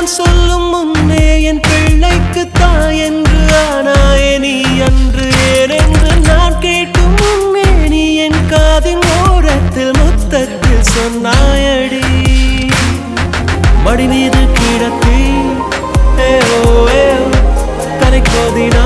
நான் சொல்லும் முன்னே என் பிள்ளைக்கு தாய் என்று ஆனாயே நீ அன்று ஏனென்று நான் கேட்கும் முன்னே நீ என் காதின் ஓரத்தில் முத்தத்தில் சொன்னாயடி மடி மீது கிடத்தி ஏ ஓ ஏ தலை கோதினா